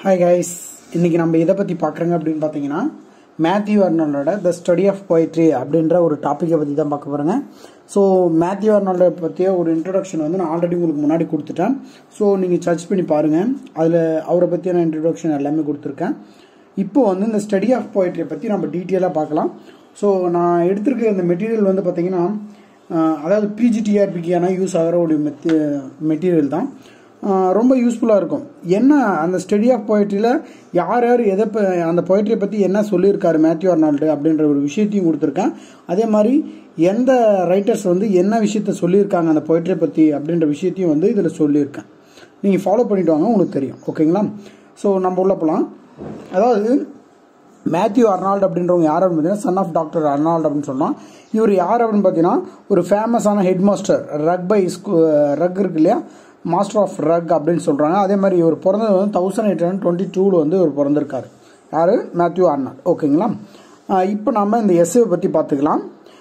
hi guys இன்னைக்கு நம்ம இதை பற்றி பார்க்குறோங்க அப்படின்னு பார்த்தீங்கன்னா மேத்யூ அர்னால்டோட த ஸ்டடி ஆஃப் poetry அப்படின்ற ஒரு டாப்பிக்கை பற்றி தான் பார்க்க போகிறேங்க ஸோ மேத்யூ அர்னால்டை பற்றிய ஒரு இன்ட்ரடக்ஷன் வந்து நான் ஆல்ரெடி உங்களுக்கு முன்னாடி கொடுத்துட்டேன் ஸோ நீங்கள் சர்ச் பண்ணி பாருங்கள் அதில் அவரை பற்றியான இன்ட்ரடக்ஷன் எல்லாமே கொடுத்துருக்கேன் இப்போ வந்து இந்த ஸ்டடி ஆஃப் poetry பற்றி நம்ம டீட்டெயிலாக பார்க்கலாம் ஸோ நான் எடுத்திருக்க இந்த மெட்டீரியல் வந்து பார்த்தீங்கன்னா அஹ், அதாவது பிஜிடிஆர்பிக்கான யூஸ் ஆகிற ஒரு மெத்தி மெட்டீரியல் தான் ஆஹ் ரொம்ப யூஸ்ஃபுல்லாக இருக்கும் என்ன அந்த ஸ்டடி ஆஃப் போய்ட்ரியில் யார் யார் எதை ப- அந்த போய்ட்ரியை பற்றி என்ன சொல்லியிருக்காரு மேத்யூ அர்னால்டு அப்படின்ற ஒரு விஷயத்தையும் கொடுத்துருக்கேன் அதே மாதிரி எந்த ரைட்டர்ஸ் வந்து என்ன விஷயத்த சொல்லியிருக்காங்க அந்த போய்ட்ரியை பற்றி அப்படின்ற விஷயத்தையும் வந்து இதில் சொல்லியிருக்கேன் நீங்கள் ஃபாலோ பண்ணிட்டு வாங்க உங்களுக்கு தெரியும் ஓகேங்களா ஸோ நம்ம உள்ள போகலாம் அதாவது மேத்யூ அர்னால்டு அப்படின்றவங்க யார் அப்படின்னு பார்த்தீங்கன்னா சன் ஆஃப் டாக்டர் அர்னால்டு அப்படின்னு சொன்னால் இவர் யார் அப்படின்னு பார்த்தீங்கன்னா ஒரு ஃபேமஸான head master Rugby school ரக் இருக்கு இல்லையா மாஸ்டர் ஆஃப் ரக் அப்படின்னு சொல்கிறாங்க அதே மாதிரி இவர் பிறந்தது வந்து தௌசண்ட் எயிட் ஹண்ட்ரட் டுவெண்ட்டி டூவில் வந்து இவர் பிறந்திருக்காரு யார் மேத்யூ அர்னால்ட் ஓகேங்களா இப்போ நம்ம இந்த எஸ்ஏவை பற்றி பார்த்துக்கலாம்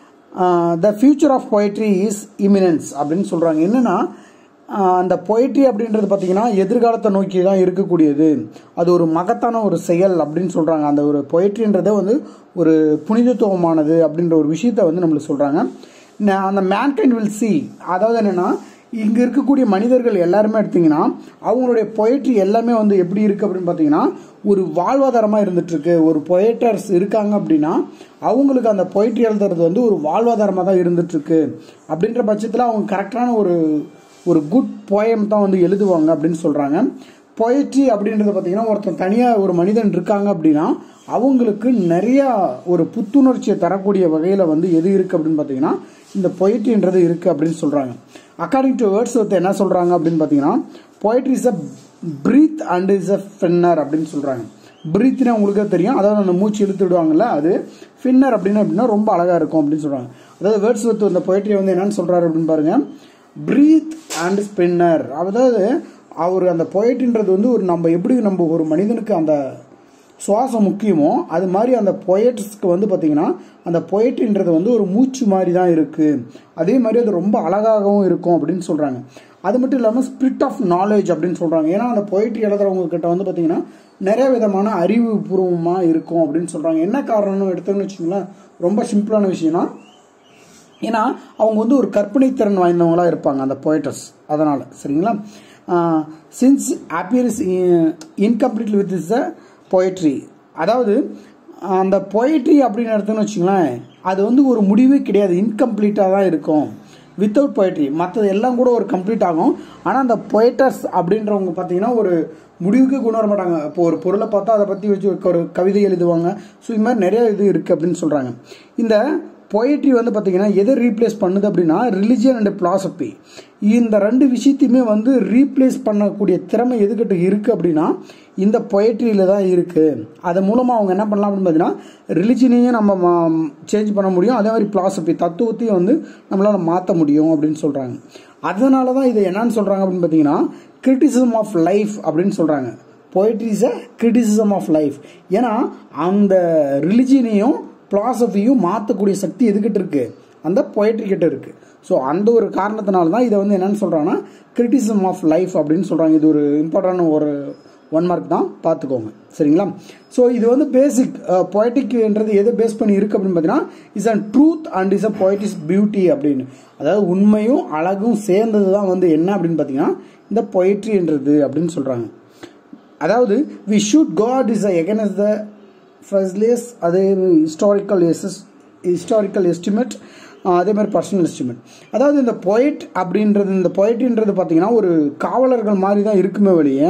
the future of poetry is immense அப்படின்னு சொல்கிறாங்க என்னென்னா ஆஹ் அந்த பொயட்ரி அப்படின்றது பார்த்தீங்கன்னா எதிர்காலத்தை நோக்கி தான் இருக்கக்கூடியது அது ஒரு மகத்தான ஒரு செயல் அப்படின்னு சொல்கிறாங்க அந்த ஒரு பொயட்ரின்றதே வந்து ஒரு புனிதத்துவமானது அப்படின்ற ஒரு விஷயத்த வந்து நம்மளுக்கு சொல்கிறாங்க அந்த மேன்கைண்ட் வில் see அதாவது என்னென்னா இங்கே இருக்கக்கூடிய மனிதர்கள் எல்லாருமே எடுத்தீங்கன்னா அவங்களுடைய பொயட்ரி எல்லாமே வந்து எப்படி இருக்குது அப்படின்னு பார்த்தீங்கன்னா ஒரு வாழ்வாதாரமாக இருந்துட்டு இருக்கு ஒரு பொயட்டர்ஸ் இருக்காங்க அப்படின்னா அவங்களுக்கு அந்த பொயட்ரி எழுதுறது வந்து ஒரு வாழ்வாதாரமாக தான் இருந்துட்டு இருக்கு அப்படின்ற பட்சத்தில் அவங்க கரெக்டான ஒரு ஒரு குட் போயம் தான் வந்து எழுதுவாங்க அப்படின்னு சொல்கிறாங்க பொயட்ரி அப்படின்றது பார்த்தீங்கன்னா ஒருத்தன் தனியாக ஒரு மனிதன் இருக்காங்க அப்படின்னா அவங்களுக்கு நிறையா ஒரு புத்துணர்ச்சியை தரக்கூடிய வகையில் வந்து எது இருக்குது அப்படின்னு பார்த்தீங்கன்னா இந்த பொயட்ரின்றது இருக்குது அப்படின்னு சொல்கிறாங்க அக்கார்டிங் டு வேர்ட்ஸ் வந்து என்ன சொல்கிறாங்க அப்படின்னு பார்த்தீங்கன்னா poetry is a breath and is a finer அப்படின்னு சொல்கிறாங்க பிரீத்னா உங்களுக்கே தெரியும் அதாவது அந்த மூச்சு இழுத்து விடுவாங்கல்ல அது ஃபின்னர் அப்படின்னு அப்படின்னா ரொம்ப அழகாக இருக்கும் அப்படின்னு சொல்கிறாங்க அதாவது வேர்ட்ஸ் வந்து இந்த பொயட்ரி வந்து என்னன்னு சொல்கிறாரு அப்படின்னு பாருங்க பிரீத் அண்ட் ஸ்பின்னர் அதாவது அவர் அந்த பொயட்ரின்றது வந்து ஒரு நம்ம எப்படி நம்ம ஒரு மனிதனுக்கு அந்த சுவாசம் முக்கியமோ அது மாதிரி அந்த பொயட்ஸ்க்கு வந்து பார்த்தீங்கன்னா அந்த பொயட்ரின்றது வந்து ஒரு மூச்சு மாதிரி தான் இருக்குது அதே மாதிரி அது ரொம்ப அழகாகவும் இருக்கும் அப்படின்னு சொல்கிறாங்க அது மட்டும் இல்லாமல் ஸ்பிரிட் ஆஃப் நாலேஜ் அப்படின்னு சொல்கிறாங்க ஏன்னா அந்த பொயட்ரி எழுதுறவங்க கிட்ட வந்து பார்த்தீங்கன்னா நிறைய விதமான அறிவுபூர்வமாக இருக்கும் அப்படின்னு சொல்கிறாங்க என்ன காரணம்னு எடுத்தோம்னு வச்சுங்களேன் ரொம்ப சிம்பிளான விஷயம்னா ஏன்னா அவங்க வந்து ஒரு கற்பனை திறன் வாய்ந்தவங்களா இருப்பாங்க அந்த போய்டர்ஸ் அதனால் சரிங்களா since appears incomplete with is the poetry அதாவது அந்த poetry அப்படின்னு எடுத்தோம்னு வச்சுங்களேன் அது வந்து ஒரு முடிவே கிடையாது இன்கம்ப்ளீட்டாக தான் இருக்கும் வித்தவுட் poetry மற்றது எல்லாம் கூட ஒரு கம்ப்ளீட் ஆகும் ஆனால் அந்த பொயட்டர்ஸ் அப்படின்றவங்க பார்த்தீங்கன்னா ஒரு முடிவுக்கு கொண்டு வர மாட்டாங்க இப்போ ஒரு பொருளை பார்த்தா அதை பற்றி வச்சு ஒரு கவிதை எழுதுவாங்க ஸோ இது மாதிரி நிறைய இது இருக்குது அப்படின்னு சொல்கிறாங்க இந்த பொயட்ரி வந்து பார்த்தீங்கன்னா எதை ரீப்ளேஸ் பண்ணுது அப்படின்னா ரிலிஜியன் அண்ட் பிலாசபி இந்த ரெண்டு விஷயத்தையுமே வந்து ரீப்ளேஸ் பண்ணக்கூடிய திறமை எதுக்கிட்ட இருக்குது அப்படின்னா இந்த பொயட்ரியில் தான் இருக்குது அது மூலமாக அவங்க என்ன பண்ணலாம் அப்படின்னு பார்த்தீங்கன்னா ரிலிஜினையும் நம்ம சேஞ்ச் பண்ண முடியும் அதே மாதிரி பிலாசபி தத்துவத்தையும் வந்து நம்மளால் மாற்ற முடியும் அப்படின்னு சொல்கிறாங்க அதனால தான் இது என்னன்னு சொல்கிறாங்க அப்படின்னு பார்த்தீங்கன்னா கிரிட்டிசிசம் ஆஃப் லைஃப் அப்படின்னு சொல்கிறாங்க poetry is a criticism of life ஏன்னா அந்த ரிலிஜியனையும் பிலாசபியும் மாற்றக்கூடிய சக்தி எதுக்கிட்ட இருக்கு அந்த poetry கிட்ட இருக்கு ஸோ அந்த ஒரு காரணத்தினால தான் இதை வந்து என்னன்னு சொல்கிறாங்கன்னா கிரிட்டிசிசம் ஆஃப் லைஃப் அப்படின்னு சொல்கிறாங்க இது ஒரு இம்பார்ட்டன்ட் ஒரு ஒன் மார்க் தான் பார்த்துக்கோங்க சரிங்களா ஸோ இது வந்து பேசிக் பொயட்டிக்ன்றது எதை பேஸ் பண்ணி இருக்கு அப்படின்னு பார்த்தீங்கன்னா is and truth and is a poetic beauty அப்படின்னு அதாவது உண்மையும் அழகும் சேர்ந்தது தான் வந்து என்ன அப்படின்னு பார்த்தீங்கன்னா இந்த பொயட்ரின்றது அப்படின்னு சொல்கிறாங்க அதாவது வி ஷூட் காட் இஸ் எகனஸ் த ஃபர்ஸ்ட்லேஸ் அதே ஹிஸ்டாரிக்கல் எஸ்எஸ் ஹிஸ்டாரிக்கல் எஸ்டிமேட் அதே மாதிரி பர்சனல் எஸ்டிமேட் அதாவது இந்த பொயட் அப்படின்றது இந்த பொயட்ரின்றது பார்த்தீங்கன்னா ஒரு காவலர்கள் மாதிரி தான் இருக்குமே வெளியே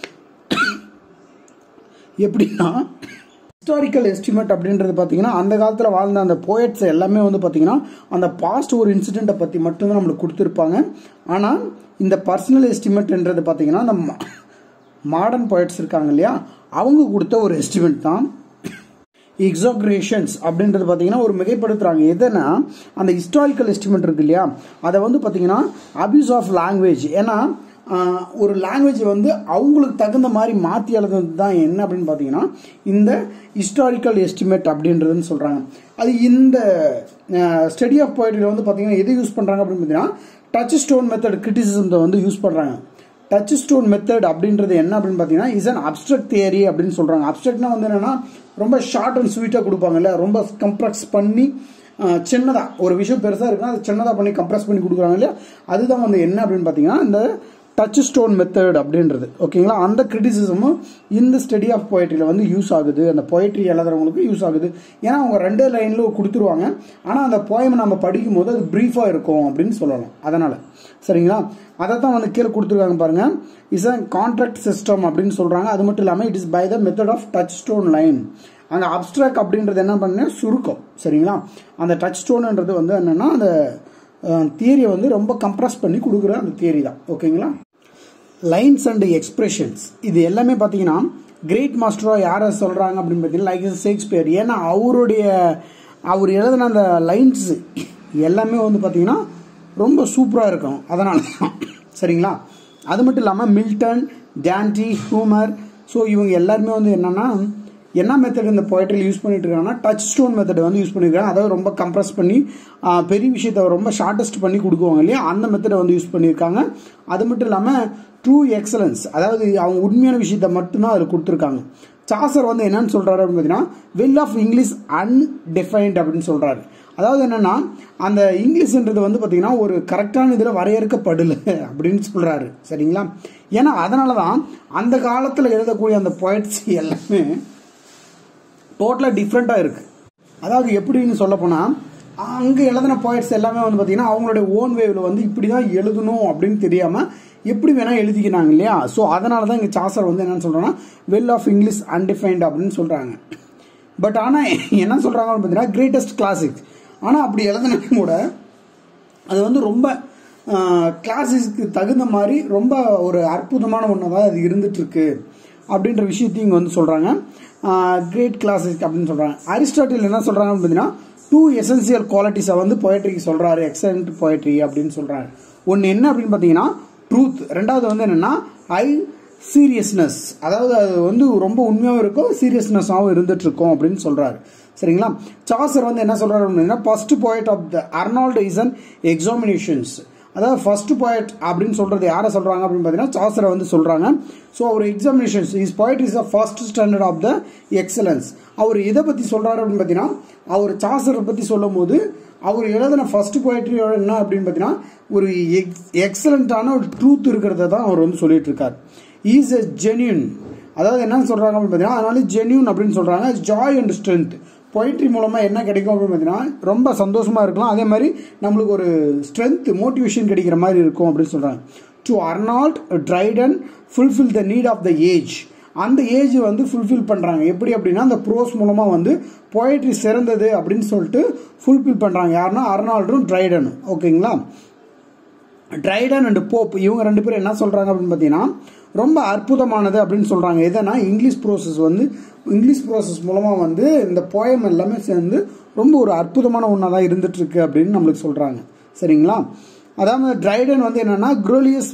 எப்படின்னா ஹிஸ்டாரிக்கல் எஸ்டிமேட் அப்படின்றது பார்த்தீங்கன்னா அந்த காலத்தில் வாழ்ந்த அந்த போயட்ஸ் எல்லாமே வந்து பார்த்தீங்கன்னா அந்த பாஸ்ட் ஒரு இன்சிடெண்ட்டை பற்றி மட்டும்தான் நம்மளுக்கு கொடுத்துருப்பாங்க ஆனால் இந்த பர்சனல் எஸ்டிமேட்ன்றது பார்த்தீங்கன்னா அந்த மாடர்ன் போயட்ஸ் இருக்காங்க இல்லையா அவங்க கொடுத்த ஒரு எஸ்டிமேட் தான் எக்ஸாக்ரேஷன்ஸ் அப்படின்றது பார்த்தீங்கன்னா ஒரு மிகைப்படுத்துறாங்க எதுனா அந்த ஹிஸ்டாரிக்கல் எஸ்டிமேட் இருக்கு இல்லையா அதை வந்து பார்த்தீங்கன்னா அபியூஸ் ஆஃப் லாங்குவேஜ் ஏன்னா ஆஹ், ஒரு லாங்குவேஜ் வந்து அவங்களுக்கு தகுந்த மாதிரி மாற்றி எழுதுறது தான் என்ன அப்படின்னு பார்த்தீங்கன்னா இந்த ஹிஸ்டாரிக்கல் எஸ்டிமேட் அப்படின்றதுன்னு சொல்கிறாங்க அது இந்த ஸ்டடி ஆஃப் போய்ட்ரியில் வந்து பார்த்தீங்கன்னா எது யூஸ் பண்ணுறாங்க அப்படின்னு பார்த்தீங்கன்னா டச் ஸ்டோன் மெத்தட் கிரிட்டிசிசத்தை வந்து யூஸ் பண்ணுறாங்க டச் ஸ்டோன் மெத்தட் அப்படின்றது என்ன அப்படின்னு பார்த்தீங்கன்னா இஸ் அன் அப்ட்ரக்ட் தியரி அப்படின்னு சொல்கிறாங்க அப்ட்ரக்ட்னா வந்து என்னன்னா ரொம்ப ஷார்ட் அண்ட் ஸ்வீட்டாக கொடுப்பாங்கல்ல ரொம்ப கம்ப்ரஸ் பண்ணி சின்னதாக ஒரு விஷயம் பெருசாக இருக்குன்னா அது சின்னதாக பண்ணி கம்ப்ரஸ் பண்ணி கொடுக்குறாங்க இல்லையா அதுதான் வந்து என்ன அப்படின்னு பார்த்தீங்கன்னா இந்த டச் ஸ்டோன் மெத்தட் அப்படின்றது ஓகேங்களா அந்த கிரிட்டிசிசமும் இந்த ஸ்டடி ஆஃப் போய்ட்ரியில் வந்து யூஸ் ஆகுது அந்த போய்ட்ரி எழுதுறவங்களுக்கு யூஸ் ஆகுது ஏன்னா அவங்க ரெண்டே லைனில் கொடுத்துருவாங்க ஆனால் அந்த போயம் நம்ம படிக்கும் போது அது ப்ரீஃபாக இருக்கும் அப்படின்னு சொல்லலாம் அதனால் சரிங்களா அதை தான் வந்து கீழே கொடுத்துருக்காங்க பாருங்க இஸ் அ கான்ட்ராக்ட் சிஸ்டம் அப்படின்னு சொல்கிறாங்க அது மட்டும் இல்லாமல் it is by the method of touchstone line அந்த அப்ட்ராக்ட் அப்படின்றது என்ன பண்ண சுருக்கம் சரிங்களா அந்த டச் ஸ்டோன்ன்றது வந்து என்னென்னா அந்த தியரியை வந்து ரொம்ப கம்ப்ரஸ் பண்ணி கொடுக்குற அந்த தியரி தான் ஓகேங்களா லைன்ஸ் அண்ட் எக்ஸ்பிரஷன்ஸ் இது எல்லாமே பார்த்தீங்கன்னா கிரேட் மாஸ்டராக யாரை சொல்கிறாங்க அப்படின்னு பார்த்தீங்கன்னா லைக் ஷேக்ஸ்பியர் ஏன்னா அவருடைய அவர் எழுதின அந்த லைன்ஸ் எல்லாமே வந்து பார்த்தீங்கன்னா ரொம்ப சூப்பராக இருக்கும் அதனால சரிங்களா அது மட்டும் இல்லாமல் மில்டன் டேண்டி ஹூமர் ஸோ இவங்க எல்லாருமே வந்து என்னென்னா என்ன மெத்தட் இந்த போய்ட்ரியில் யூஸ் பண்ணிட்டு இருக்காங்கன்னா டச் ஸ்டோன் மெத்தட் வந்து யூஸ் பண்ணியிருக்காங்க அதாவது ரொம்ப கம்ப்ரஸ் பண்ணி பெரிய விஷயத்த ரொம்ப ஷார்ட்டஸ்ட் பண்ணி கொடுக்குவாங்க இல்லையா அந்த மெத்தடை வந்து யூஸ் பண்ணியிருக்காங்க அது மட்டும் இல்லாமல் ட்ரூ எக்ஸலன்ஸ் அதாவது அவங்க உண்மையான விஷயத்த மட்டும்தான் அதில் கொடுத்துருக்காங்க சாசர் வந்து என்னன்னு சொல்றாரு அப்படின்னு பார்த்தீங்கன்னா வெல் ஆஃப் இங்கிலீஷ் அன்டிஃபைன்ட் அப்படின்னு சொல்றாரு அதாவது என்னன்னா அந்த இங்கிலீஷ்ன்றது வந்து பார்த்தீங்கன்னா ஒரு கரெக்டான இதில் வரையறுக்கப்படல அப்படின்னு சொல்றாரு சரிங்களா ஏன்னா அதனால தான் அந்த காலத்தில் எழுதக்கூடிய அந்த poets எல்லாமே டோட்டலாக டிஃப்ரெண்ட்டாக இருக்கு அதாவது எப்படின்னு சொல்ல போனால் அங்கே எழுதின போய்ட்ஸ் எல்லாமே வந்து பார்த்தீங்கன்னா அவங்களுடைய ஓன் வேவில் வந்து இப்படி தான் எழுதணும் அப்படின்னு தெரியாமல் எப்படி வேணால் எழுதிக்கினாங்க இல்லையா ஸோ அதனால தான் இங்கே சாசர் வந்து என்னன்னு சொல்கிறோன்னா வெல் ஆஃப் இங்கிலீஷ் அன்டிஃபைன்ட் அப்படின்னு சொல்கிறாங்க பட் ஆனால் என்ன சொல்கிறாங்கன்னு பார்த்தீங்கன்னா கிரேட்டஸ்ட் கிளாசிக்ஸ் ஆனால் அப்படி எழுதினா கூட அது வந்து ரொம்ப கிளாஸஸ்க்கு தகுந்த மாதிரி ரொம்ப ஒரு அற்புதமான ஒன்று தான் அது இருந்துட்டு இருக்கு அப்படின்ற விஷயத்தையும் இங்கே வந்து சொல்கிறாங்க கிரேட் கிளாசிக் அப்படின்னு சொல்கிறாங்க அரிஸ்டாட்டில் என்ன சொல்கிறாங்கன்னு பார்த்தீங்கன்னா டூ எசென்சியல் குவாலிட்டிஸை வந்து போயட்ரிக்கு சொல்கிறாரு எக்ஸலண்ட் போயட்ரி அப்படின்னு சொல்கிறாரு ஒன்று என்ன அப்படின்னு பார்த்தீங்கன்னா ட்ரூத் ரெண்டாவது வந்து என்னென்னா ஐ சீரியஸ்னஸ் அதாவது அது வந்து ரொம்ப உண்மையாகவும் இருக்கும் சீரியஸ்னஸாகவும் இருந்துட்டு இருக்கும் அப்படின்னு சொல்கிறாரு சரிங்களா சாசர் வந்து என்ன சொல்கிறாரு அப்படின்னா first poet of the Arnold is an examinations அதாவது ஃபர்ஸ்ட் போயட் அப்படின்னு சொல்றது யாரை சொல்றாங்க அப்படின்னு பார்த்தீங்கன்னா சாசரை வந்து சொல்றாங்க ஸோ அவர் examinations is poet is a first standard of the excellence அவர் எதை பத்தி சொல்றாரு அப்படின்னு பார்த்தீங்கன்னா அவர் சாசரை பத்தி சொல்லும் போது அவர் எழுதின ஃபர்ஸ்ட் போயட்ரி என்ன அப்படின்னு பார்த்தீங்கன்னா ஒரு எக்ஸலண்டான ஒரு ட்ரூத் இருக்கிறத தான் அவர் வந்து சொல்லிட்டு இருக்கார் இஸ் எ ஜென்யூன் அதாவது என்ன சொல்றாங்க அப்படின்னு பார்த்தீங்கன்னா அதனால ஜென்யூன் அப்படின்னு சொல்றாங்க ஜாய் அண்ட் ஸ்ட்ரென்த் பொயிட்ரி மூலமாக என்ன கிடைக்கும் அப்படின்னு பார்த்தீங்கன்னா ரொம்ப சந்தோஷமாக இருக்கலாம் அதே மாதிரி நம்மளுக்கு ஒரு ஸ்ட்ரென்த் மோட்டிவேஷன் கிடைக்கிற மாதிரி இருக்கும் அப்படின்னு சொல்கிறாங்க to Arnold Dryden fulfil the need of the age அந்த ஏஜ் வந்து ஃபுல்ஃபில் பண்ணுறாங்க எப்படி அப்படின்னா அந்த ப்ரோஸ் மூலமாக வந்து பொயட்ரி சிறந்தது அப்படின்னு சொல்லிட்டு ஃபுல்ஃபில் பண்ணுறாங்க யாருன்னா அர்னால்டும் ட்ரைடனும் ஓகேங்களா ட்ரைடன் அண்ட் போப் இவங்க ரெண்டு பேரும் என்ன சொல்கிறாங்க அப்படின்னு பார்த்தீங்கன்னா ரொம்ப அற்புதமானது அப்படின்னு சொல்கிறாங்க எதனா இங்கிலீஷ் ப்ரோசஸ் வந்து இங்கிலீஷ் ப்ரோசஸ் மூலமாக வந்து இந்த போயம் எல்லாமே சேர்ந்து ரொம்ப ஒரு அற்புதமான ஒன்றா தான் இருந்துட்டு இருக்கு அப்படின்னு நம்மளுக்கு சொல்கிறாங்க சரிங்களா அதாவது ட்ரைடன் வந்து என்னன்னா glorious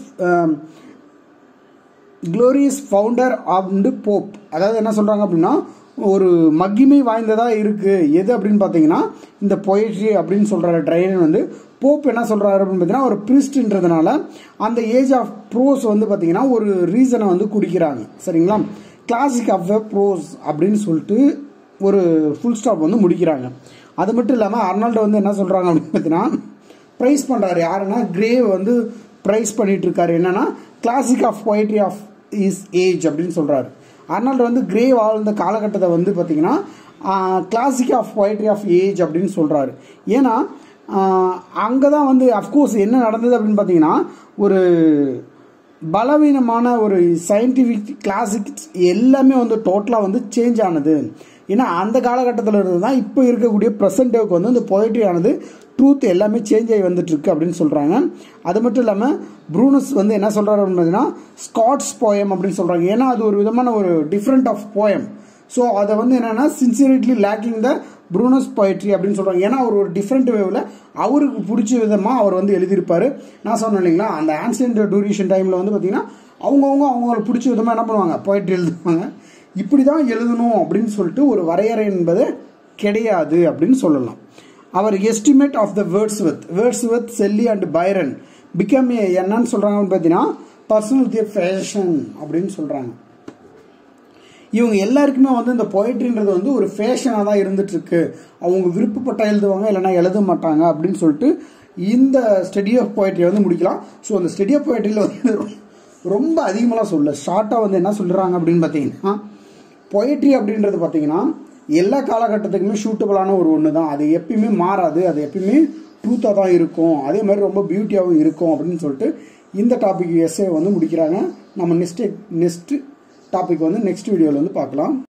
glorious founder and Pope அதாவது என்ன சொல்கிறாங்க அப்படின்னா ஒரு மகிமை வாய்ந்ததாக இருக்குது எது அப்படின்னு பார்த்தீங்கன்னா இந்த பொயட்ரி அப்படின்னு சொல்கிற ட்ரைடன் வந்து போப் என்ன சொல்கிறாரு அப்படின்னு பார்த்தீங்கன்னா ஒரு பிரிஸ்ட்ன்றதுனால அந்த ஏஜ் ஆஃப் ப்ரோஸ் வந்து பார்த்தீங்கன்னா ஒரு ரீசனை வந்து குடிக்கிறாங்க சரிங்களா கிளாசிக் ஆஃப் த ப்ரோஸ் அப்படின்னு சொல்லிட்டு ஒரு ஃபுல் ஸ்டாப் வந்து முடிக்கிறாங்க அது மட்டும் இல்லாமல் அர்னால்டு வந்து என்ன சொல்கிறாங்க அப்படின்னு பார்த்தீங்கன்னா ப்ரைஸ் பண்ணுறாரு யாருன்னா கிரேவ் வந்து ப்ரைஸ் பண்ணிட்டு இருக்காரு என்னன்னா classic of poetry of is age அப்படின்னு சொல்கிறாரு அர்னால்டு வந்து கிரே வாழ்ந்த காலகட்டத்தை வந்து பார்த்தீங்கன்னா classic of poetry of age அப்படின்னு சொல்கிறாரு ஏன்னா அங்கே தான் வந்து அஃப்கோர்ஸ் என்ன நடந்தது அப்படின்னு பார்த்தீங்கன்னா ஒரு பலவீனமான ஒரு சயின்டிஃபிக் கிளாசிக்ஸ் எல்லாமே வந்து டோட்டலாக வந்து சேஞ்ச் ஆனது ஏன்னா அந்த காலகட்டத்தில் இருந்து தான் இப்போ இருக்கக்கூடிய ப்ரெசன்ட் டேவுக்கு வந்து இந்த பொயட்ரி ஆனது ட்ரூத் எல்லாமே சேஞ்ச் ஆகி வந்துட்டு இருக்கு அப்படின்னு சொல்கிறாங்க அது மட்டும் இல்லாமல் ப்ரூனஸ் வந்து என்ன சொல்கிறாரு அப்படின்னு பார்த்தீங்கன்னா ஸ்காட்ஸ் போயம் அப்படின்னு சொல்கிறாங்க ஏன்னா அது ஒரு விதமான ஒரு டிஃப்ரெண்ட் ஆஃப் போயம் ஸோ அதை வந்து என்னென்னா சின்சியரிட்லி லேக்கிங் த ப்ரூனஸ் பொயட்ரி அப்படின்னு சொல்கிறாங்க ஏன்னா அவர் ஒரு டிஃப்ரெண்ட் வேவில் அவருக்கு பிடிச்ச விதமாக அவர் வந்து எழுதியிருப்பார் நான் சொன்னேன் இல்லைங்களா அந்த ஆன்சியன்ட் டூரேஷன் டைமில் வந்து பார்த்தீங்கன்னா அவங்கவுங்க அவங்களுக்கு பிடிச்ச விதமாக என்ன பண்ணுவாங்க பொயட்ரி எழுதுவாங்க இப்படி தான் எழுதணும் அப்படின்னு சொல்லிட்டு ஒரு வரையறை என்பது கிடையாது அப்படின்னு சொல்லலாம் அவர் estimate of the words with words with Shelley and Byron become என்னன்னு சொல்கிறாங்கன்னு பார்த்தீங்கன்னா பர்சனாலிட்டி ஃபேஷன் அப்படின்னு சொல்கிறாங்க இவங்க எல்லாருக்குமே வந்து இந்த பொயட்ரின்றது வந்து ஒரு ஃபேஷனாக தான் இருந்துட்டு இருக்கு அவங்க விருப்பப்பட்ட எழுதுவாங்க இல்லைன்னா எழுத மாட்டாங்க அப்படின்னு சொல்லிட்டு இந்த ஸ்டடி ஆஃப் பொயட்ரி வந்து முடிக்கலாம் ஸோ அந்த ஸ்டடி ஆஃப் பொயட்ரியில் வந்து ரொம்ப அதிகமாக சொல்ல ஷார்ட்டாக வந்து என்ன சொல்கிறாங்க அப்படின்னு பார்த்தீங்கன்னா பொயட்ரி அப்படின்றது பார்த்தீங்கன்னா எல்லா காலகட்டத்துக்குமே ஷூட்டபிளான ஒரு ஒன்று தான் அது எப்பயுமே மாறாது அது எப்பயுமே ட்ரூத்தாக தான் இருக்கும் அதே மாதிரி ரொம்ப பியூட்டியாகவும் இருக்கும் அப்படின்னு சொல்லிட்டு இந்த டாபிக் எஸ்ஏ வந்து முடிக்கிறாங்க நம்ம நெக்ஸ்ட் நெக்ஸ்ட் டாபிக் வந்து நெக்ஸ்ட் வீடியோவில் வந்து பார்க்கலாம்